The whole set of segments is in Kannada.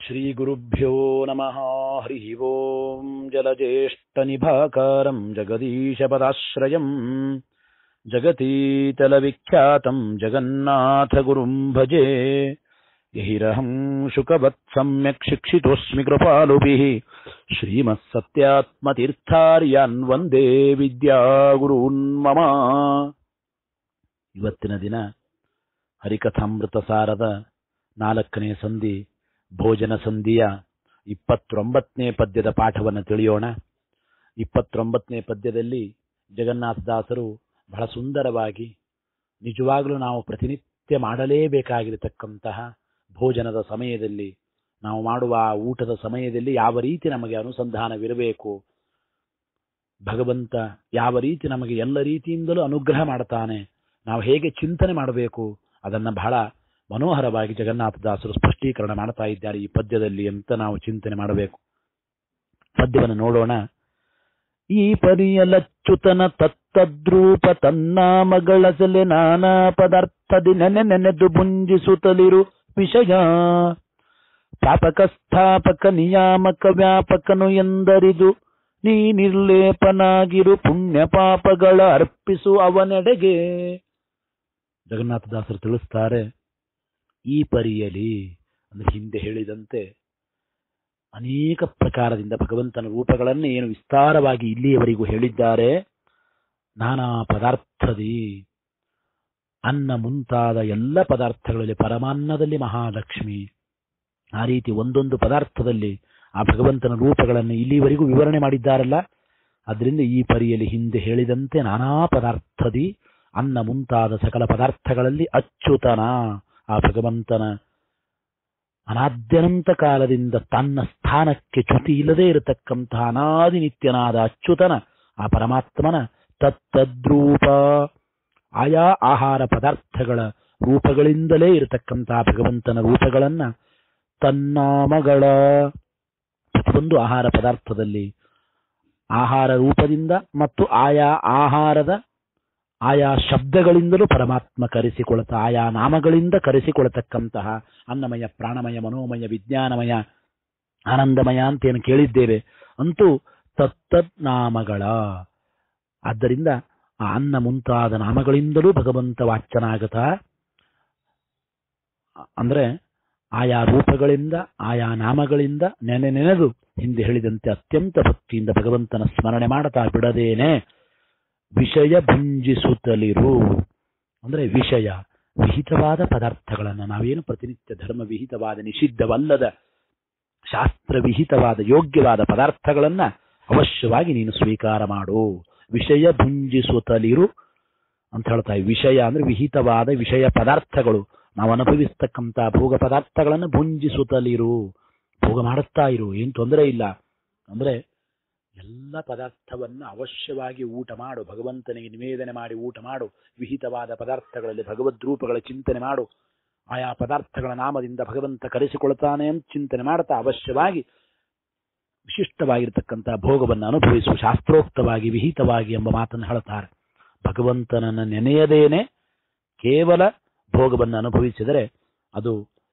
श्रीगुरुभ्यो नमः हरिः ओम् जलज्येष्ठनिभाकारम् जगदीशपदाश्रयम् जगतीतलविख्यातम् जगन्नाथगुरुम् भजे यहिरहम् शुकवत् सम्यक् शिक्षितोऽस्मि कृपालुभिः श्रीमः सत्यात्मतीर्थार्यान् ವಂದೇ ವಿದ್ಯಾಗುರೂನ್ ಮಮ ಇವತ್ತಿನ ದಿನ ಹರಿಕಥಾಮೃತ ಸಾರದ ನಾಲ್ಕನೇ ಸಂಧಿ ಭೋಜನ ಸಂಧಿಯ ಇಪ್ಪತ್ತೊಂಬತ್ತನೇ ಪದ್ಯದ ಪಾಠವನ್ನು ತಿಳಿಯೋಣ ಇಪ್ಪತ್ತೊಂಬತ್ತನೇ ಪದ್ಯದಲ್ಲಿ ಜಗನ್ನಾಥದಾಸರು ಬಹಳ ಸುಂದರವಾಗಿ ನಿಜವಾಗಲೂ ನಾವು ಪ್ರತಿನಿತ್ಯ ಮಾಡಲೇಬೇಕಾಗಿರತಕ್ಕಂತಹ ಭೋಜನದ ಸಮಯದಲ್ಲಿ ನಾವು ಮಾಡುವ ಆ ಊಟದ ಸಮಯದಲ್ಲಿ ಯಾವ ರೀತಿ ನಮಗೆ ಅನುಸಂಧಾನವಿರಬೇಕು ಭಗವಂತ ಯಾವ ರೀತಿ ನಮಗೆ ಎಲ್ಲ ರೀತಿಯಿಂದಲೂ ಅನುಗ್ರಹ ಮಾಡ್ತಾನೆ ನಾವು ಹೇಗೆ ಚಿಂತನೆ ಮಾಡಬೇಕು ಅದನ್ನ ಬಹಳ ಮನೋಹರವಾಗಿ ಜಗನ್ನಾಥದಾಸರು ಸ್ಪಷ್ಟೀಕರಣ ಮಾಡ್ತಾ ಇದ್ದಾರೆ ಈ ಪದ್ಯದಲ್ಲಿ ಅಂತ ನಾವು ಚಿಂತನೆ ಮಾಡಬೇಕು ಪದ್ಯವನ್ನು ನೋಡೋಣ ಈ ಪರಿಯಲಚ್ಯುತನ ತತ್ತದ್ರೂಪ ತನ್ನಾಮಗಳಸಲೆ ನಾನಾ ಪದಾರ್ಥದಿ ನೆನೆ ನೆನೆದು ಭುಂಜಿಸುತ್ತಲಿರು ವಿಷಯ ಪಾಪಕ ಸ್ಥಾಪಕ ನಿಯಾಮಕ ವ್ಯಾಪಕನು ಎಂದರಿದು ನೀ ನಿರ್ಲೇಪನಾಗಿರು ಪುಣ್ಯ ಪಾಪಗಳ ಅರ್ಪಿಸು ಅವನೆಡೆಗೆ ಜಗನ್ನಾಥದಾಸರು ತಿಳಿಸ್ತಾರೆ ಈ ಪರಿಯಲಿ ಅಂದ್ರೆ ಹಿಂದೆ ಹೇಳಿದಂತೆ ಅನೇಕ ಪ್ರಕಾರದಿಂದ ಭಗವಂತನ ರೂಪಗಳನ್ನೇ ಏನು ವಿಸ್ತಾರವಾಗಿ ಇಲ್ಲಿಯವರೆಗೂ ಹೇಳಿದ್ದಾರೆ ನಾನಾ ಪದಾರ್ಥದಿ ಅನ್ನ ಮುಂತಾದ ಎಲ್ಲ ಪದಾರ್ಥಗಳಲ್ಲಿ ಪರಮಾನ್ನದಲ್ಲಿ ಮಹಾಲಕ್ಷ್ಮಿ ಆ ರೀತಿ ಒಂದೊಂದು ಪದಾರ್ಥದಲ್ಲಿ ಆ ಭಗವಂತನ ರೂಪಗಳನ್ನು ಇಲ್ಲಿವರೆಗೂ ವಿವರಣೆ ಮಾಡಿದ್ದಾರಲ್ಲ ಅದರಿಂದ ಈ ಪರಿಯಲ್ಲಿ ಹಿಂದೆ ಹೇಳಿದಂತೆ ನಾನಾ ಪದಾರ್ಥದಿ ಅನ್ನ ಮುಂತಾದ ಸಕಲ ಪದಾರ್ಥಗಳಲ್ಲಿ ಅಚ್ಯುತನ ಆ ಭಗವಂತನ ಅನಾದ್ಯನಂತ ಕಾಲದಿಂದ ತನ್ನ ಸ್ಥಾನಕ್ಕೆ ಚ್ಯುತಿ ಇಲ್ಲದೆ ಇರತಕ್ಕಂತಹ ಅನಾದಿ ನಿತ್ಯನಾದ ಅಚ್ಯುತನ ಆ ಪರಮಾತ್ಮನ ತತ್ತದ್ರೂಪ ಆಯಾ ಆಹಾರ ಪದಾರ್ಥಗಳ ರೂಪಗಳಿಂದಲೇ ಇರತಕ್ಕಂತಹ ಭಗವಂತನ ರೂಪಗಳನ್ನ ತನ್ನಾಮಗಳ ಪ್ರತಿಯೊಂದು ಆಹಾರ ಪದಾರ್ಥದಲ್ಲಿ ಆಹಾರ ರೂಪದಿಂದ ಮತ್ತು ಆಯಾ ಆಹಾರದ ಆಯಾ ಶಬ್ದಗಳಿಂದಲೂ ಪರಮಾತ್ಮ ಕರೆಸಿಕೊಳ್ತಾ ಆಯಾ ನಾಮಗಳಿಂದ ಕರೆಸಿಕೊಳ್ತಕ್ಕಂತಹ ಅನ್ನಮಯ ಪ್ರಾಣಮಯ ಮನೋಮಯ ವಿಜ್ಞಾನಮಯ ಆನಂದಮಯ ಅಂತ ಏನು ಕೇಳಿದ್ದೇವೆ ಅಂತೂ ತತ್ತದ್ ನಾಮಗಳ ಆದ್ದರಿಂದ ಆ ಅನ್ನ ಮುಂತಾದ ನಾಮಗಳಿಂದಲೂ ಭಗವಂತ ವಾಚ್ಯನಾಗತ ಅಂದ್ರೆ ಆಯಾ ರೂಪಗಳಿಂದ ಆಯಾ ನಾಮಗಳಿಂದ ನೆನೆ ನೆನೆದು ಹಿಂದೆ ಹೇಳಿದಂತೆ ಅತ್ಯಂತ ಭಕ್ತಿಯಿಂದ ಭಗವಂತನ ಸ್ಮರಣೆ ಮಾಡ್ತಾ ಬಿಡದೇನೆ ವಿಷಯ ಭುಂಜಿಸುತ್ತಲಿರು ಅಂದ್ರೆ ವಿಷಯ ವಿಹಿತವಾದ ಪದಾರ್ಥಗಳನ್ನು ನಾವೇನು ಪ್ರತಿನಿತ್ಯ ಧರ್ಮ ವಿಹಿತವಾದ ನಿಷಿದ್ಧವಲ್ಲದ ಶಾಸ್ತ್ರ ವಿಹಿತವಾದ ಯೋಗ್ಯವಾದ ಪದಾರ್ಥಗಳನ್ನ ಅವಶ್ಯವಾಗಿ ನೀನು ಸ್ವೀಕಾರ ಮಾಡು ವಿಷಯ ಭುಂಜಿಸುತ್ತಲಿರು ಅಂತ ಹೇಳ್ತಾ ವಿಷಯ ಅಂದ್ರೆ ವಿಹಿತವಾದ ವಿಷಯ ಪದಾರ್ಥಗಳು ನಾವು ಅನುಭವಿಸ್ತಕ್ಕಂಥ ಭೋಗ ಪದಾರ್ಥಗಳನ್ನು ಭುಂಜಿಸುತ್ತಲಿರು ಭೋಗ ಮಾಡುತ್ತಾ ಇರು ಏನ್ ತೊಂದರೆ ಇಲ್ಲ ಅಂದ್ರೆ ಎಲ್ಲ ಪದಾರ್ಥವನ್ನು ಅವಶ್ಯವಾಗಿ ಊಟ ಮಾಡು ಭಗವಂತನಿಗೆ ನಿವೇದನೆ ಮಾಡಿ ಊಟ ಮಾಡು ವಿಹಿತವಾದ ಪದಾರ್ಥಗಳಲ್ಲಿ ಭಗವದ್ ರೂಪಗಳ ಚಿಂತನೆ ಮಾಡು ಆಯಾ ಪದಾರ್ಥಗಳ ನಾಮದಿಂದ ಭಗವಂತ ಕರೆಸಿಕೊಳ್ತಾನೆ ಅಂತ ಚಿಂತನೆ ಮಾಡ್ತಾ ಅವಶ್ಯವಾಗಿ ವಿಶಿಷ್ಟವಾಗಿರ್ತಕ್ಕಂಥ ಭೋಗವನ್ನು ಅನುಭವಿಸು ಶಾಸ್ತ್ರೋಕ್ತವಾಗಿ ವಿಹಿತವಾಗಿ ಎಂಬ ಮಾತನ್ನು ಹೇಳ್ತಾರೆ ಭಗವಂತನನ್ನು ನೆನೆಯದೇನೆ ಕೇವಲ ಭೋಗವನ್ನು ಅನುಭವಿಸಿದರೆ ಅದು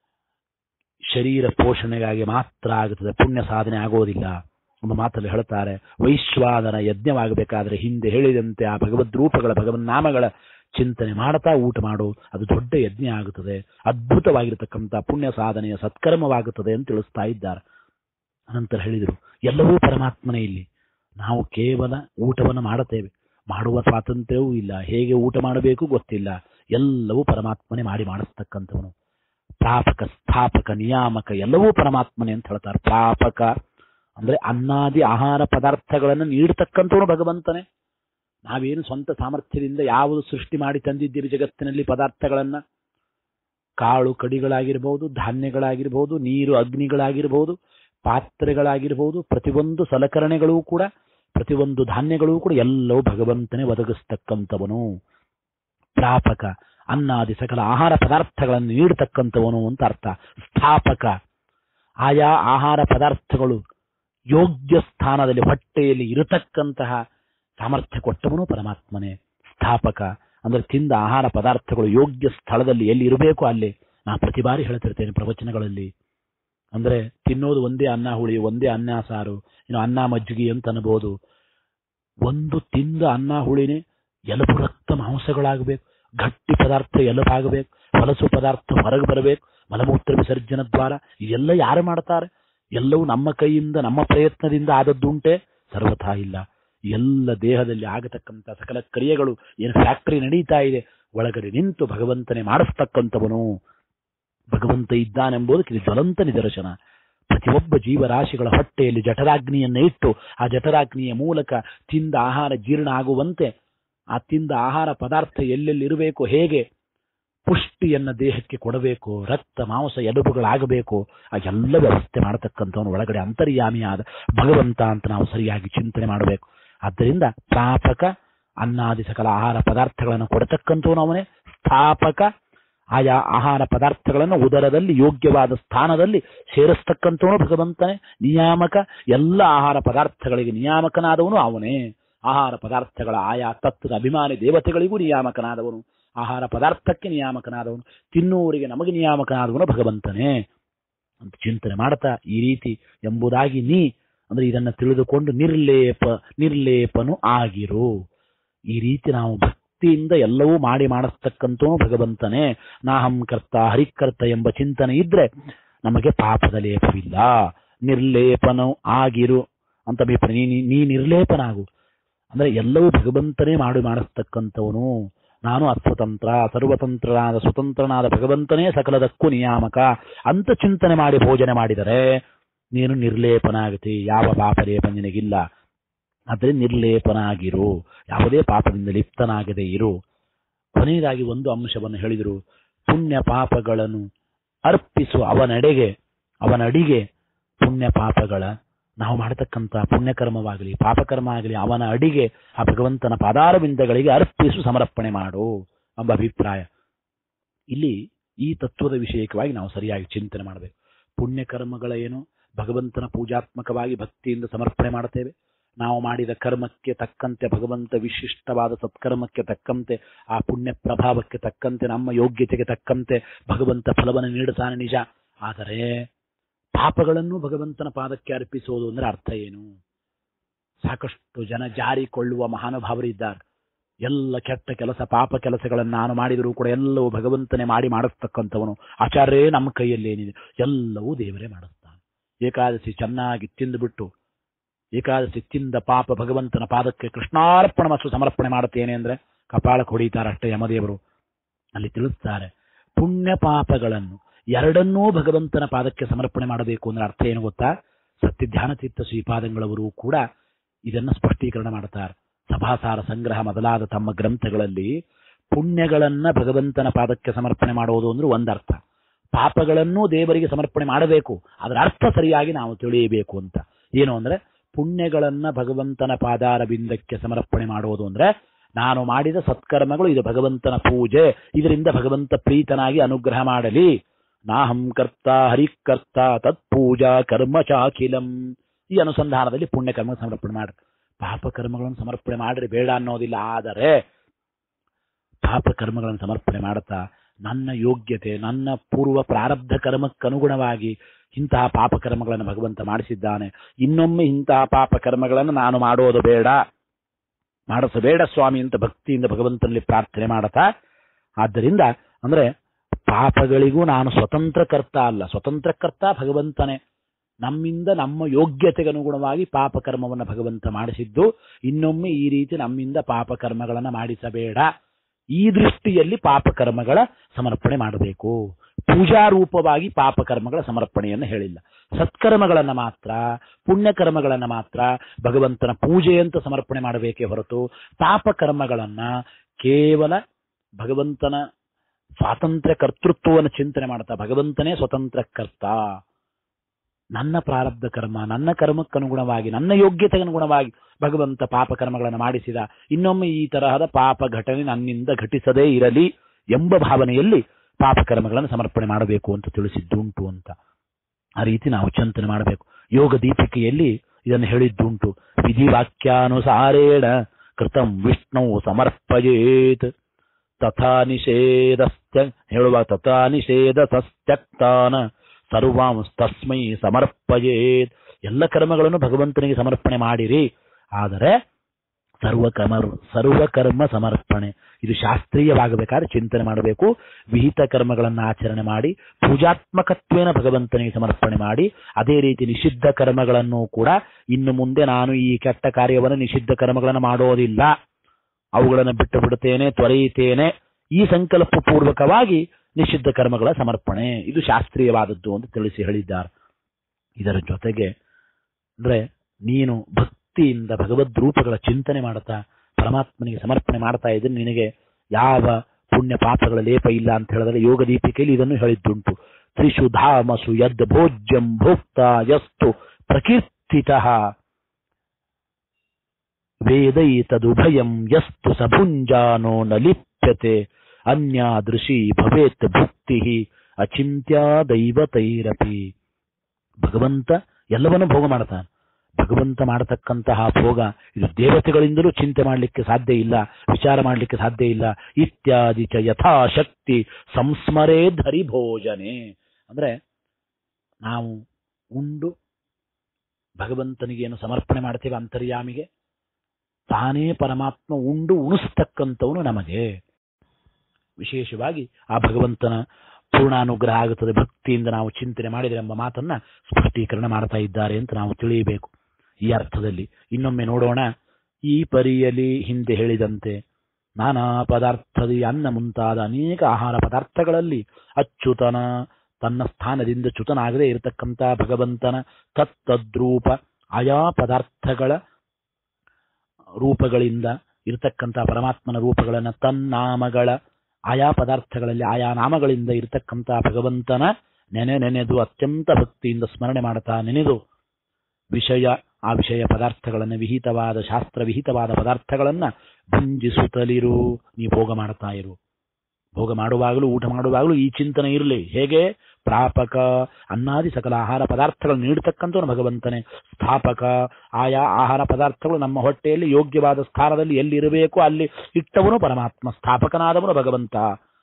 ಶರೀರ ಪೋಷಣೆಗಾಗಿ ಮಾತ್ರ ಆಗುತ್ತದೆ ಪುಣ್ಯ ಸಾಧನೆ ಆಗೋದಿಲ್ಲ ಎಂಬ ಮಾತಲ್ಲಿ ಹೇಳ್ತಾರೆ ವೈಶ್ವಾದನ ಯಜ್ಞವಾಗಬೇಕಾದ್ರೆ ಹಿಂದೆ ಹೇಳಿದಂತೆ ಆ ಭಗವದ್ ರೂಪಗಳ ಭಗವನ್ ನಾಮಗಳ ಚಿಂತನೆ ಮಾಡ್ತಾ ಊಟ ಮಾಡು ಅದು ದೊಡ್ಡ ಯಜ್ಞ ಆಗುತ್ತದೆ ಅದ್ಭುತವಾಗಿರತಕ್ಕಂಥ ಪುಣ್ಯ ಸಾಧನೆಯ ಸತ್ಕರ್ಮವಾಗುತ್ತದೆ ಅಂತ ತಿಳಿಸ್ತಾ ಇದ್ದಾರೆ ಅನಂತರ ಹೇಳಿದರು ಎಲ್ಲವೂ ಪರಮಾತ್ಮನೇ ಇಲ್ಲಿ ನಾವು ಕೇವಲ ಊಟವನ್ನು ಮಾಡುತ್ತೇವೆ ಮಾಡುವ ಸ್ವಾತಂತ್ರ್ಯವೂ ಇಲ್ಲ ಹೇಗೆ ಊಟ ಮಾಡಬೇಕು ಗೊತ್ತಿಲ್ಲ ಎಲ್ಲವೂ ಪರಮಾತ್ಮನೇ ಮಾಡಿ ಮಾಡಿಸ್ತಕ್ಕಂಥವನು ಪ್ರಾಪಕ ಸ್ಥಾಪಕ ನಿಯಾಮಕ ಎಲ್ಲವೂ ಪರಮಾತ್ಮನೇ ಅಂತ ಹೇಳ್ತಾರೆ ಪ್ರಾಪಕ ಅಂದ್ರೆ ಅನ್ನಾದಿ ಆಹಾರ ಪದಾರ್ಥಗಳನ್ನು ನೀಡತಕ್ಕಂಥವನು ಭಗವಂತನೇ ನಾವೇನು ಸ್ವಂತ ಸಾಮರ್ಥ್ಯದಿಂದ ಯಾವುದು ಸೃಷ್ಟಿ ಮಾಡಿ ತಂದಿದ್ದೀರಿ ಜಗತ್ತಿನಲ್ಲಿ ಪದಾರ್ಥಗಳನ್ನ ಕಾಳು ಕಡಿಗಳಾಗಿರ್ಬಹುದು ಧಾನ್ಯಗಳಾಗಿರ್ಬಹುದು ನೀರು ಅಗ್ನಿಗಳಾಗಿರ್ಬಹುದು ಪಾತ್ರೆಗಳಾಗಿರ್ಬಹುದು ಪ್ರತಿಯೊಂದು ಸಲಕರಣೆಗಳೂ ಕೂಡ ಪ್ರತಿಯೊಂದು ಧಾನ್ಯಗಳೂ ಕೂಡ ಎಲ್ಲವೂ ಭಗವಂತನೇ ಒದಗಿಸ್ತಕ್ಕಂಥವನು ಪ್ರಾಪಕ ಅನ್ನಾದಿ ಸಕಲ ಆಹಾರ ಪದಾರ್ಥಗಳನ್ನು ನೀಡತಕ್ಕಂಥವನು ಅಂತ ಅರ್ಥ ಸ್ಥಾಪಕ ಆಯಾ ಆಹಾರ ಪದಾರ್ಥಗಳು ಯೋಗ್ಯ ಸ್ಥಾನದಲ್ಲಿ ಹೊಟ್ಟೆಯಲ್ಲಿ ಇರತಕ್ಕಂತಹ ಸಾಮರ್ಥ್ಯ ಕೊಟ್ಟವನು ಪರಮಾತ್ಮನೇ ಸ್ಥಾಪಕ ಅಂದ್ರೆ ತಿಂದ ಆಹಾರ ಪದಾರ್ಥಗಳು ಯೋಗ್ಯ ಸ್ಥಳದಲ್ಲಿ ಎಲ್ಲಿ ಇರಬೇಕು ಅಲ್ಲಿ ನಾ ಪ್ರತಿ ಬಾರಿ ಹೇಳ್ತಿರ್ತೇನೆ ಪ್ರವಚನಗಳಲ್ಲಿ ಅಂದ್ರೆ ತಿನ್ನೋದು ಒಂದೇ ಅನ್ನ ಹುಳಿ ಒಂದೇ ಅನ್ನ ಸಾರು ಇನ್ನು ಅನ್ನ ಮಜ್ಜಿಗೆ ಅಂತ ಅನ್ಬೋದು ಒಂದು ತಿಂದ ಅನ್ನ ಹುಳಿನೇ ಎಲುಬು ರಕ್ತ ಮಾಂಸಗಳಾಗಬೇಕು ಗಟ್ಟಿ ಪದಾರ್ಥ ಎಲುಬಾಗಬೇಕು ಹೊಲಸು ಪದಾರ್ಥ ಹೊರಗೆ ಬರಬೇಕು ಮಲಮೂತ್ರ ವಿಸರ್ಜನ ದ್ವಾರ ಇದೆಲ್ಲ ಯಾರು ಮಾಡ್ತಾರೆ ಎಲ್ಲವೂ ನಮ್ಮ ಕೈಯಿಂದ ನಮ್ಮ ಪ್ರಯತ್ನದಿಂದ ಆದದ್ದುಂಟೆ ಸರ್ವಥಾ ಇಲ್ಲ ಎಲ್ಲ ದೇಹದಲ್ಲಿ ಆಗತಕ್ಕಂಥ ಸಕಲ ಕ್ರಿಯೆಗಳು ಏನು ಫ್ಯಾಕ್ಟರಿ ನಡೀತಾ ಇದೆ ಒಳಗಡೆ ನಿಂತು ಭಗವಂತನೇ ಮಾಡಿಸ್ತಕ್ಕಂಥವನು ಭಗವಂತ ಇದ್ದಾನೆಂಬುದಕ್ಕೆ ಇದು ಜ್ವಲಂತ ನಿದರ್ಶನ ಪ್ರತಿಯೊಬ್ಬ ಜೀವರಾಶಿಗಳ ಹೊಟ್ಟೆಯಲ್ಲಿ ಜಠರಾಗ್ನಿಯನ್ನ ಇಟ್ಟು ಆ ಜಠರಾಗ್ನಿಯ ಮೂಲಕ ತಿಂದ ಆಹಾರ ಜೀರ್ಣ ಆಗುವಂತೆ ಆ ತಿಂದ ಆಹಾರ ಪದಾರ್ಥ ಎಲ್ಲೆಲ್ಲಿ ಇರಬೇಕು ಹೇಗೆ ಪುಷ್ಟಿಯನ್ನ ದೇಹಕ್ಕೆ ಕೊಡಬೇಕು ರಕ್ತ ಮಾಂಸ ಎಲುಬುಗಳಾಗಬೇಕು ಆ ಎಲ್ಲ ವ್ಯವಸ್ಥೆ ಮಾಡತಕ್ಕಂಥವನು ಒಳಗಡೆ ಅಂತರ್ಯಾಮಿಯಾದ ಭಗವಂತ ಅಂತ ನಾವು ಸರಿಯಾಗಿ ಚಿಂತನೆ ಮಾಡಬೇಕು ಆದ್ದರಿಂದ ಸ್ಥಾಪಕ ಅನ್ನಾದಿ ಸಕಲ ಆಹಾರ ಪದಾರ್ಥಗಳನ್ನು ಕೊಡತಕ್ಕಂಥವನು ಅವನೇ ಸ್ಥಾಪಕ ಆಯಾ ಆಹಾರ ಪದಾರ್ಥಗಳನ್ನು ಉದರದಲ್ಲಿ ಯೋಗ್ಯವಾದ ಸ್ಥಾನದಲ್ಲಿ ಸೇರಿಸ್ತಕ್ಕಂಥವನು ಭಗವಂತನೇ ನಿಯಾಮಕ ಎಲ್ಲ ಆಹಾರ ಪದಾರ್ಥಗಳಿಗೆ ನಿಯಾಮಕನಾದವನು ಅವನೇ ಆಹಾರ ಪದಾರ್ಥಗಳ ಆಯಾ ತತ್ವದ ಅಭಿಮಾನಿ ದೇವತೆಗಳಿಗೂ ನಿಯಾಮಕನಾದವನು ಆಹಾರ ಪದಾರ್ಥಕ್ಕೆ ನಿಯಾಮಕನಾದವನು ತಿನ್ನುವವರಿಗೆ ನಮಗೆ ನಿಯಾಮಕನಾದವನು ಭಗವಂತನೇ ಅಂತ ಚಿಂತನೆ ಮಾಡ್ತಾ ಈ ರೀತಿ ಎಂಬುದಾಗಿ ನೀ ಅಂದ್ರೆ ಇದನ್ನ ತಿಳಿದುಕೊಂಡು ನಿರ್ಲೇಪ ನಿರ್ಲೇಪನು ಆಗಿರು ಈ ರೀತಿ ನಾವು ಭಕ್ತಿಯಿಂದ ಎಲ್ಲವೂ ಮಾಡಿ ಮಾಡಿಸ್ತಕ್ಕಂಥವನು ಭಗವಂತನೇ ನಾಹಂ ಕರ್ತ ಹರಿಕರ್ತ ಎಂಬ ಚಿಂತನೆ ಇದ್ರೆ ನಮಗೆ ಪಾಪದ ಲೇಪವಿಲ್ಲ ನಿರ್ಲೇಪನು ಆಗಿರು ಅಂತ ಬೇಕು ನೀ ನೀ- ನೀ ನಿರ್ಲೇಪನಾಗು ಅಂದ್ರೆ ಎಲ್ಲವೂ ಭಗವಂತನೇ ಮಾಡಿ ಮಾಡಿಸ್ತಕ್ಕಂಥವನು ನಾನು ಅಸ್ವತಂತ್ರ ಸರ್ವತಂತ್ರನಾದ ಸ್ವತಂತ್ರನಾದ ಭಗವಂತನೇ ಸಕಲದಕ್ಕೂ ನಿಯಾಮಕ ಅಂತ ಚಿಂತನೆ ಮಾಡಿ ಭೋಜನೆ ಮಾಡಿದರೆ ನೀನು ನಿರ್ಲೇಪನಾಗತಿ ಯಾವ ಪಾಪ ಲೇಪ ನಿನಗಿಲ್ಲ ಆದರೆ ನಿರ್ಲೇಪನ ಆಗಿರು ಯಾವುದೇ ಪಾಪದಿಂದ ಲಿಪ್ತನಾಗದೆ ಇರು ಕೊನೆಯದಾಗಿ ಒಂದು ಅಂಶವನ್ನು ಹೇಳಿದರು ಪುಣ್ಯ ಪಾಪಗಳನ್ನು ಅರ್ಪಿಸುವ ಅವನಡೆಗೆ ಅವನಡಿಗೆ ಪುಣ್ಯ ಪಾಪಗಳ ನಾವು ಮಾಡತಕ್ಕಂಥ ಪುಣ್ಯಕರ್ಮವಾಗಲಿ ಪಾಪಕರ್ಮ ಆಗಲಿ ಅವನ ಅಡಿಗೆ ಆ ಭಗವಂತನ ಪಾದಾರವಿಂದಗಳಿಗೆ ಅರ್ಪಿಸು ಸಮರ್ಪಣೆ ಮಾಡು ಎಂಬ ಅಭಿಪ್ರಾಯ ಇಲ್ಲಿ ಈ ತತ್ವದ ವಿಷಯಕವಾಗಿ ನಾವು ಸರಿಯಾಗಿ ಚಿಂತನೆ ಮಾಡಬೇಕು ಪುಣ್ಯಕರ್ಮಗಳ ಏನು ಭಗವಂತನ ಪೂಜಾತ್ಮಕವಾಗಿ ಭಕ್ತಿಯಿಂದ ಸಮರ್ಪಣೆ ಮಾಡ್ತೇವೆ ನಾವು ಮಾಡಿದ ಕರ್ಮಕ್ಕೆ ತಕ್ಕಂತೆ ಭಗವಂತ ವಿಶಿಷ್ಟವಾದ ಸತ್ಕರ್ಮಕ್ಕೆ ತಕ್ಕಂತೆ ಆ ಪುಣ್ಯ ಪ್ರಭಾವಕ್ಕೆ ತಕ್ಕಂತೆ ನಮ್ಮ ಯೋಗ್ಯತೆಗೆ ತಕ್ಕಂತೆ ಭಗವಂತ ಫಲವನ್ನು ನೀಡುತ್ತಾನೆ ನಿಜ ಆದರೆ ಪಾಪಗಳನ್ನು ಭಗವಂತನ ಪಾದಕ್ಕೆ ಅರ್ಪಿಸೋದು ಅಂದ್ರೆ ಅರ್ಥ ಏನು ಸಾಕಷ್ಟು ಜನ ಜಾರಿಕೊಳ್ಳುವ ಮಹಾನುಭಾವರಿದ್ದಾರೆ ಎಲ್ಲ ಕೆಟ್ಟ ಕೆಲಸ ಪಾಪ ಕೆಲಸಗಳನ್ನು ನಾನು ಮಾಡಿದರೂ ಕೂಡ ಎಲ್ಲವೂ ಭಗವಂತನೇ ಮಾಡಿ ಮಾಡಿಸ್ತಕ್ಕಂಥವನು ಆಚಾರ್ಯೇ ನಮ್ಮ ಕೈಯಲ್ಲಿ ಏನಿದೆ ಎಲ್ಲವೂ ದೇವರೇ ಮಾಡಿಸ್ತಾನೆ ಏಕಾದಶಿ ಚೆನ್ನಾಗಿ ತಿಂದುಬಿಟ್ಟು ಏಕಾದಶಿ ತಿಂದ ಪಾಪ ಭಗವಂತನ ಪಾದಕ್ಕೆ ಕೃಷ್ಣಾರ್ಪಣ ಮತ್ತು ಸಮರ್ಪಣೆ ಮಾಡುತ್ತೇನೆ ಅಂದ್ರೆ ಕಪಾಳ ಹೊಡಿತಾರಷ್ಟೇ ಯಮದೇವರು ಅಲ್ಲಿ ತಿಳಿಸ್ತಾರೆ ಪುಣ್ಯ ಪಾಪಗಳನ್ನು ಎರಡನ್ನೂ ಭಗವಂತನ ಪಾದಕ್ಕೆ ಸಮರ್ಪಣೆ ಮಾಡಬೇಕು ಅಂದ್ರೆ ಅರ್ಥ ಏನು ಗೊತ್ತಾ ಸತ್ಯಧ್ಯಾನ ತೀರ್ಥ ಶ್ರೀಪಾದಂಗಳವರು ಕೂಡ ಇದನ್ನ ಸ್ಪಷ್ಟೀಕರಣ ಮಾಡ್ತಾರೆ ಸಭಾಸಾರ ಸಂಗ್ರಹ ಮೊದಲಾದ ತಮ್ಮ ಗ್ರಂಥಗಳಲ್ಲಿ ಪುಣ್ಯಗಳನ್ನ ಭಗವಂತನ ಪಾದಕ್ಕೆ ಸಮರ್ಪಣೆ ಮಾಡುವುದು ಅಂದ್ರೆ ಒಂದರ್ಥ ಪಾಪಗಳನ್ನೂ ದೇವರಿಗೆ ಸಮರ್ಪಣೆ ಮಾಡಬೇಕು ಅದರ ಅರ್ಥ ಸರಿಯಾಗಿ ನಾವು ತಿಳಿಯಬೇಕು ಅಂತ ಏನು ಅಂದ್ರೆ ಪುಣ್ಯಗಳನ್ನ ಭಗವಂತನ ಪಾದಾರ ಬಿಂದಕ್ಕೆ ಸಮರ್ಪಣೆ ಮಾಡುವುದು ಅಂದ್ರೆ ನಾನು ಮಾಡಿದ ಸತ್ಕರ್ಮಗಳು ಇದು ಭಗವಂತನ ಪೂಜೆ ಇದರಿಂದ ಭಗವಂತ ಪ್ರೀತನಾಗಿ ಅನುಗ್ರಹ ಮಾಡಲಿ ನಾಹಂ ಕರ್ತ ಹರಿಕರ್ತ ತತ್ಪೂಜಾ ಕರ್ಮ ಚಾಖಿಲಂ ಈ ಅನುಸಂಧಾನದಲ್ಲಿ ಪುಣ್ಯ ಕರ್ಮ ಸಮರ್ಪಣೆ ಮಾಡ್ರಿ ಪಾಪ ಕರ್ಮಗಳನ್ನು ಸಮರ್ಪಣೆ ಮಾಡ್ರಿ ಬೇಡ ಅನ್ನೋದಿಲ್ಲ ಆದರೆ ಪಾಪ ಕರ್ಮಗಳನ್ನು ಸಮರ್ಪಣೆ ಮಾಡುತ್ತಾ ನನ್ನ ಯೋಗ್ಯತೆ ನನ್ನ ಪೂರ್ವ ಪ್ರಾರಬ್ಧ ಕರ್ಮಕ್ಕನುಗುಣವಾಗಿ ಇಂತಹ ಪಾಪ ಕರ್ಮಗಳನ್ನು ಭಗವಂತ ಮಾಡಿಸಿದ್ದಾನೆ ಇನ್ನೊಮ್ಮೆ ಇಂತಹ ಪಾಪ ಕರ್ಮಗಳನ್ನು ನಾನು ಮಾಡೋದು ಬೇಡ ಮಾಡಿಸಬೇಡ ಸ್ವಾಮಿ ಅಂತ ಭಕ್ತಿಯಿಂದ ಭಗವಂತನಲ್ಲಿ ಪ್ರಾರ್ಥನೆ ಮಾಡತಾ ಆದ್ದರಿಂದ ಅಂದ್ರೆ ಪಾಪಗಳಿಗೂ ನಾನು ಸ್ವತಂತ್ರ ಕರ್ತ ಅಲ್ಲ ಸ್ವತಂತ್ರ ಕರ್ತ ಭಗವಂತನೇ ನಮ್ಮಿಂದ ನಮ್ಮ ಯೋಗ್ಯತೆಗೆ ಅನುಗುಣವಾಗಿ ಪಾಪ ಕರ್ಮವನ್ನು ಭಗವಂತ ಮಾಡಿಸಿದ್ದು ಇನ್ನೊಮ್ಮೆ ಈ ರೀತಿ ನಮ್ಮಿಂದ ಪಾಪ ಕರ್ಮಗಳನ್ನ ಮಾಡಿಸಬೇಡ ಈ ದೃಷ್ಟಿಯಲ್ಲಿ ಪಾಪ ಕರ್ಮಗಳ ಸಮರ್ಪಣೆ ಮಾಡಬೇಕು ಪೂಜಾರೂಪವಾಗಿ ಪಾಪ ಕರ್ಮಗಳ ಸಮರ್ಪಣೆಯನ್ನು ಹೇಳಿಲ್ಲ ಸತ್ಕರ್ಮಗಳನ್ನ ಮಾತ್ರ ಪುಣ್ಯ ಕರ್ಮಗಳನ್ನ ಮಾತ್ರ ಭಗವಂತನ ಪೂಜೆ ಅಂತ ಸಮರ್ಪಣೆ ಮಾಡಬೇಕೇ ಹೊರತು ಪಾಪ ಕರ್ಮಗಳನ್ನ ಕೇವಲ ಭಗವಂತನ ಸ್ವಾತಂತ್ರ್ಯ ಕರ್ತೃತ್ವವನ್ನು ಚಿಂತನೆ ಮಾಡ್ತಾ ಭಗವಂತನೇ ಸ್ವತಂತ್ರ ಕರ್ತ ನನ್ನ ಪ್ರಾರಬ್ಧ ಕರ್ಮ ನನ್ನ ಕರ್ಮಕ್ಕನುಗುಣವಾಗಿ ನನ್ನ ಯೋಗ್ಯತೆಗೆ ಅನುಗುಣವಾಗಿ ಭಗವಂತ ಪಾಪ ಕರ್ಮಗಳನ್ನು ಮಾಡಿಸಿದ ಇನ್ನೊಮ್ಮೆ ಈ ತರಹದ ಪಾಪ ಘಟನೆ ನನ್ನಿಂದ ಘಟಿಸದೇ ಇರಲಿ ಎಂಬ ಭಾವನೆಯಲ್ಲಿ ಪಾಪ ಕರ್ಮಗಳನ್ನು ಸಮರ್ಪಣೆ ಮಾಡಬೇಕು ಅಂತ ತಿಳಿಸಿದ್ದುಂಟು ಅಂತ ಆ ರೀತಿ ನಾವು ಚಿಂತನೆ ಮಾಡಬೇಕು ಯೋಗ ದೀಪಿಕೆಯಲ್ಲಿ ಇದನ್ನು ಹೇಳಿದ್ದುಂಟು ವಿಧಿವಾಕ್ಯಾನುಸಾರೇಣ ಕೃತಂ ವಿಷ್ಣು ಸಮರ್ಪಯೇತ್ ತಥಾ ನಿಷೇಧಸ್ತ್ಯ ಹೇಳುವ ತಥಾ ನಿಷೇಧ ಸಸ್ತ್ಯಕ್ತಾನ ಸರ್ವಾಂಸ್ತಸ್ಮೈ ಸಮರ್ಪಯೇತ್ ಎಲ್ಲ ಕರ್ಮಗಳನ್ನು ಭಗವಂತನಿಗೆ ಸಮರ್ಪಣೆ ಮಾಡಿರಿ ಆದರೆ ಸರ್ವಕರ್ಮ ಸರ್ವಕರ್ಮ ಸಮರ್ಪಣೆ ಇದು ಶಾಸ್ತ್ರೀಯವಾಗಬೇಕಾದ್ರೆ ಚಿಂತನೆ ಮಾಡಬೇಕು ವಿಹಿತ ಕರ್ಮಗಳನ್ನು ಆಚರಣೆ ಮಾಡಿ ಪೂಜಾತ್ಮಕತ್ವೇನ ಭಗವಂತನಿಗೆ ಸಮರ್ಪಣೆ ಮಾಡಿ ಅದೇ ರೀತಿ ನಿಷಿದ್ಧ ಕರ್ಮಗಳನ್ನು ಕೂಡ ಇನ್ನು ಮುಂದೆ ನಾನು ಈ ಕೆಟ್ಟ ಕಾರ್ಯವನ್ನು ನಿಷಿದ್ಧ ಕರ್ಮಗಳನ್ನು ಮಾಡೋದಿಲ್ಲ ಅವುಗಳನ್ನು ಬಿಟ್ಟು ಬಿಡುತ್ತೇನೆ ತೊರೆಯುತ್ತೇನೆ ಈ ಸಂಕಲ್ಪ ಪೂರ್ವಕವಾಗಿ ನಿಷಿದ್ಧ ಕರ್ಮಗಳ ಸಮರ್ಪಣೆ ಇದು ಶಾಸ್ತ್ರೀಯವಾದದ್ದು ಅಂತ ತಿಳಿಸಿ ಹೇಳಿದ್ದಾರೆ ಇದರ ಜೊತೆಗೆ ಅಂದ್ರೆ ನೀನು ಭಕ್ತಿಯಿಂದ ಭಗವದ್ ರೂಪಗಳ ಚಿಂತನೆ ಮಾಡ್ತಾ ಪರಮಾತ್ಮನಿಗೆ ಸಮರ್ಪಣೆ ಮಾಡ್ತಾ ಇದ್ರೆ ನಿನಗೆ ಯಾವ ಪುಣ್ಯ ಪಾಪಗಳ ಲೇಪ ಇಲ್ಲ ಅಂತ ಹೇಳಿದ್ರೆ ಯೋಗ ದೀಪಿಕೆಯಲ್ಲಿ ಇದನ್ನು ಹೇಳಿದ್ದುಂಟು ತ್ರಿಷು ಧಾಮಸು ಯದ್ ಭೋಜ್ಯಂ ಭೋಕ್ತ ಯಸ್ತು ಪ್ರಕೀರ್ತಿತಃ ವೇದೈತದುಭಯಂ ಯಸ್ತು ಸಭುಂಜಾನೋ ನ ಲಿಪ್ಯತೆ ಅನ್ಯಾದೃಶಿ ಭವೇತ್ ಭುಕ್ತಿ ಅಚಿಂತ್ಯ ದೈವತೈರಪಿ ಭಗವಂತ ಎಲ್ಲವನ್ನೂ ಭೋಗ ಮಾಡ್ತಾನೆ ಭಗವಂತ ಮಾಡತಕ್ಕಂತಹ ಭೋಗ ಇದು ದೇವತೆಗಳಿಂದಲೂ ಚಿಂತೆ ಮಾಡಲಿಕ್ಕೆ ಸಾಧ್ಯ ಇಲ್ಲ ವಿಚಾರ ಮಾಡಲಿಕ್ಕೆ ಸಾಧ್ಯ ಇಲ್ಲ ಇತ್ಯಾದಿ ಚ ಯಥಾಶಕ್ತಿ ಸಂಸ್ಮರೇದ್ ಹರಿಭೋಜನೆ ಅಂದ್ರೆ ನಾವು ಉಂಡು ಭಗವಂತನಿಗೆ ಏನು ಸಮರ್ಪಣೆ ಮಾಡ್ತೇವೆ ಅಂತರ್ಯಾಮಿಗೆ ತಾನೇ ಪರಮಾತ್ಮ ಉಂಡು ಉಣಿಸ್ತಕ್ಕಂಥವನು ನಮಗೆ ವಿಶೇಷವಾಗಿ ಆ ಭಗವಂತನ ಪೂರ್ಣಾನುಗ್ರಹ ಆಗುತ್ತದೆ ಭಕ್ತಿಯಿಂದ ನಾವು ಚಿಂತನೆ ಮಾಡಿದರೆ ಎಂಬ ಮಾತನ್ನ ಸ್ಪಷ್ಟೀಕರಣ ಮಾಡ್ತಾ ಇದ್ದಾರೆ ಅಂತ ನಾವು ತಿಳಿಯಬೇಕು ಈ ಅರ್ಥದಲ್ಲಿ ಇನ್ನೊಮ್ಮೆ ನೋಡೋಣ ಈ ಪರಿಯಲಿ ಹಿಂದೆ ಹೇಳಿದಂತೆ ನಾನಾ ಪದಾರ್ಥದಿ ಅನ್ನ ಮುಂತಾದ ಅನೇಕ ಆಹಾರ ಪದಾರ್ಥಗಳಲ್ಲಿ ಅಚ್ಯುತನ ತನ್ನ ಸ್ಥಾನದಿಂದ ಚ್ಯುತನಾಗದೇ ಇರತಕ್ಕಂಥ ಭಗವಂತನ ತತ್ತದ್ರೂಪ ಆಯಾ ಪದಾರ್ಥಗಳ ರೂಪಗಳಿಂದ ಇರತಕ್ಕಂಥ ಪರಮಾತ್ಮನ ರೂಪಗಳನ್ನ ತನ್ನಾಮಗಳ ಆಯಾ ಪದಾರ್ಥಗಳಲ್ಲಿ ಆಯಾ ನಾಮಗಳಿಂದ ಇರತಕ್ಕಂಥ ಭಗವಂತನ ನೆನೆ ನೆನೆದು ಅತ್ಯಂತ ಭಕ್ತಿಯಿಂದ ಸ್ಮರಣೆ ಮಾಡ್ತಾ ನೆನೆದು ವಿಷಯ ಆ ವಿಷಯ ಪದಾರ್ಥಗಳನ್ನು ವಿಹಿತವಾದ ಶಾಸ್ತ್ರ ವಿಹಿತವಾದ ಪದಾರ್ಥಗಳನ್ನ ಭುಂಜಿಸುತ್ತಲಿರು ನೀ ಭೋಗ ಮಾಡ್ತಾ ಇರು ಭೋಗ ಮಾಡುವಾಗಲೂ ಊಟ ಮಾಡುವಾಗಲೂ ಈ ಚಿಂತನೆ ಇರಲಿ ಹೇಗೆ ಪ್ರಾಪಕ ಅನ್ನಾದಿ ಸಕಲ ಆಹಾರ ಪದಾರ್ಥಗಳನ್ನು ನೀಡತಕ್ಕಂಥವನು ಭಗವಂತನೇ ಸ್ಥಾಪಕ ಆಯಾ ಆಹಾರ ಪದಾರ್ಥಗಳು ನಮ್ಮ ಹೊಟ್ಟೆಯಲ್ಲಿ ಯೋಗ್ಯವಾದ ಸ್ಥಾನದಲ್ಲಿ ಎಲ್ಲಿ ಇರಬೇಕು ಅಲ್ಲಿ ಇಟ್ಟವನು ಪರಮಾತ್ಮ ಸ್ಥಾಪಕನಾದವನು ಭಗವಂತ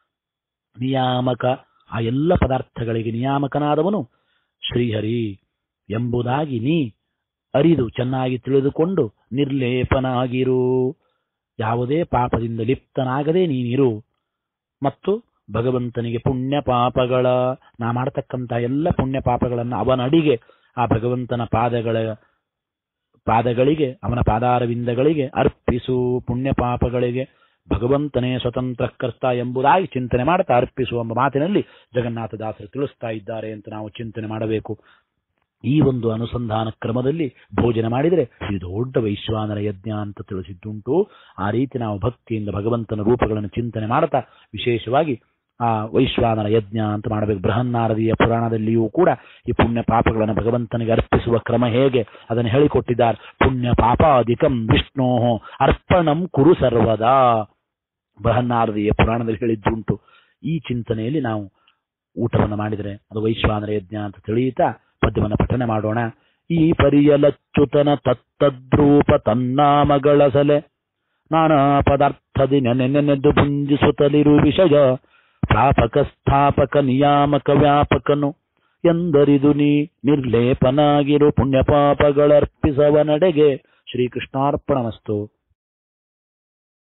ನಿಯಾಮಕ ಆ ಎಲ್ಲ ಪದಾರ್ಥಗಳಿಗೆ ನಿಯಾಮಕನಾದವನು ಶ್ರೀಹರಿ ಎಂಬುದಾಗಿ ನೀ ಅರಿದು ಚೆನ್ನಾಗಿ ತಿಳಿದುಕೊಂಡು ನಿರ್ಲೇಪನಾಗಿರು ಯಾವುದೇ ಪಾಪದಿಂದ ಲಿಪ್ತನಾಗದೆ ನೀನಿರು ಮತ್ತು ಭಗವಂತನಿಗೆ ಪುಣ್ಯ ಪಾಪಗಳ ನಾ ಮಾಡತಕ್ಕಂಥ ಎಲ್ಲ ಪುಣ್ಯ ಪಾಪಗಳನ್ನು ಅವನಡಿಗೆ ಆ ಭಗವಂತನ ಪಾದಗಳ ಪಾದಗಳಿಗೆ ಅವನ ಪಾದಾರವಿಂದಗಳಿಗೆ ಅರ್ಪಿಸು ಪುಣ್ಯ ಪಾಪಗಳಿಗೆ ಭಗವಂತನೇ ಸ್ವತಂತ್ರ ಕರ್ತ ಎಂಬುದಾಗಿ ಚಿಂತನೆ ಮಾಡ್ತಾ ಅರ್ಪಿಸು ಎಂಬ ಮಾತಿನಲ್ಲಿ ಜಗನ್ನಾಥದಾಸರು ತಿಳಿಸ್ತಾ ಇದ್ದಾರೆ ಅಂತ ನಾವು ಚಿಂತನೆ ಮಾಡಬೇಕು ಈ ಒಂದು ಅನುಸಂಧಾನ ಕ್ರಮದಲ್ಲಿ ಭೋಜನ ಮಾಡಿದರೆ ಇದು ದೊಡ್ಡ ವೈಶ್ವಾನರ ಯಜ್ಞ ಅಂತ ತಿಳಿಸಿದ್ದುಂಟು ಆ ರೀತಿ ನಾವು ಭಕ್ತಿಯಿಂದ ಭಗವಂತನ ರೂಪಗಳನ್ನು ಚಿಂತನೆ ಮಾಡ್ತಾ ವಿಶೇಷವಾಗಿ ಆ ವೈಶ್ವಾನರ ಯಜ್ಞ ಅಂತ ಮಾಡಬೇಕು ಬೃಹನ್ನಾರದಿಯ ಪುರಾಣದಲ್ಲಿಯೂ ಕೂಡ ಈ ಪುಣ್ಯ ಪಾಪಗಳನ್ನು ಭಗವಂತನಿಗೆ ಅರ್ಪಿಸುವ ಕ್ರಮ ಹೇಗೆ ಅದನ್ನು ಹೇಳಿಕೊಟ್ಟಿದ್ದಾರೆ ಪುಣ್ಯ ಪಾಪಾಧಿಕಂ ವಿಷ್ಣೋ ಅರ್ಪಣಂ ಕುರು ಸರ್ವದಾ ಬೃಹನ್ನಾರದಿಯ ಪುರಾಣದಲ್ಲಿ ಹೇಳಿದ್ದುಂಟು ಈ ಚಿಂತನೆಯಲ್ಲಿ ನಾವು ಊಟವನ್ನು ಮಾಡಿದರೆ ಅದು ವೈಶ್ವಾನರ ಯಜ್ಞ ಅಂತ ತಿಳಿಯುತ್ತಾ ಪದ್ಯವನ್ನು ಪಠನೆ ಮಾಡೋಣ ಈ ಪರಿಯಲಚ್ಯುತನ ತತ್ತದ್ರೂಪ ತನ್ನಾಮಗಳ ಸಲೆ ನಾನಾ ಪದಾರ್ಥದಿ ನೆನೆ ನೆನೆದು ಭುಂಜಿಸುತ್ತಲಿರು ವಿಷಯ ಪ್ರಾಪಕ ಸ್ಥಾಪಕ ನಿಯಾಮಕ ವ್ಯಾಪಕನು ಎಂದರಿದು ನೀ ನಿರ್ಲೇಪನಾಗಿರು ಪುಣ್ಯ ಪಾಪಗಳರ್ಪಿಸವ ನಡೆಗೆ ಶ್ರೀಕೃಷ್ಣಾರ್ಪಣಮಸ್ತು